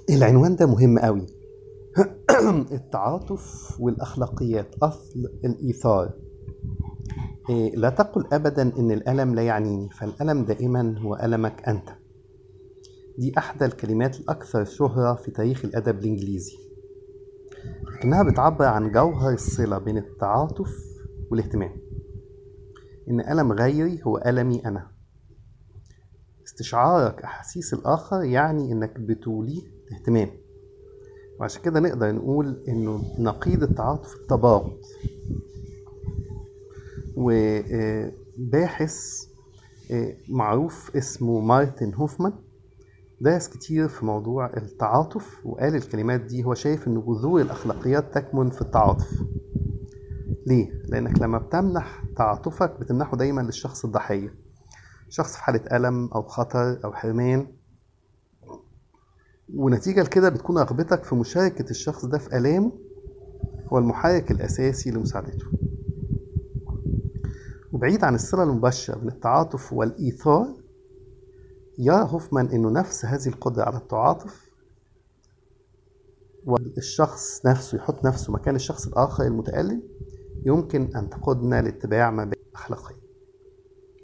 العنوان ده مهم قوي التعاطف والأخلاقيات أصل الإيثار إيه، لا تقل أبدا إن الألم لا يعنيني فالألم دائما هو ألمك أنت دي أحدى الكلمات الأكثر شهرة في تاريخ الأدب الإنجليزي لكنها بتعبر عن جوهر الصلة بين التعاطف والاهتمام إن ألم غيري هو ألمي أنا استشعارك أحاسيس الآخر يعني إنك بتوليه اهتمام وعشان كده نقدر نقول إنه نقيض التعاطف التباغض وباحث معروف اسمه مارتن هوفمان درس كتير في موضوع التعاطف وقال الكلمات دي هو شايف ان جذور الاخلاقيات تكمن في التعاطف ليه؟ لانك لما بتمنح تعاطفك بتمنحه دايما للشخص الضحية شخص في حالة ألم أو خطر أو حرمان ونتيجة لكده بتكون رغبتك في مشاركة الشخص ده في آلامه هو المحرك الأساسي لمساعدته وبعيد عن الصلة المباشرة بين التعاطف والإيثار يرى هوفمان أنه نفس هذه القدرة على التعاطف والشخص نفسه يحط نفسه مكان الشخص الآخر المتألم يمكن أن تقودنا لاتباع مبادئ أخلاقية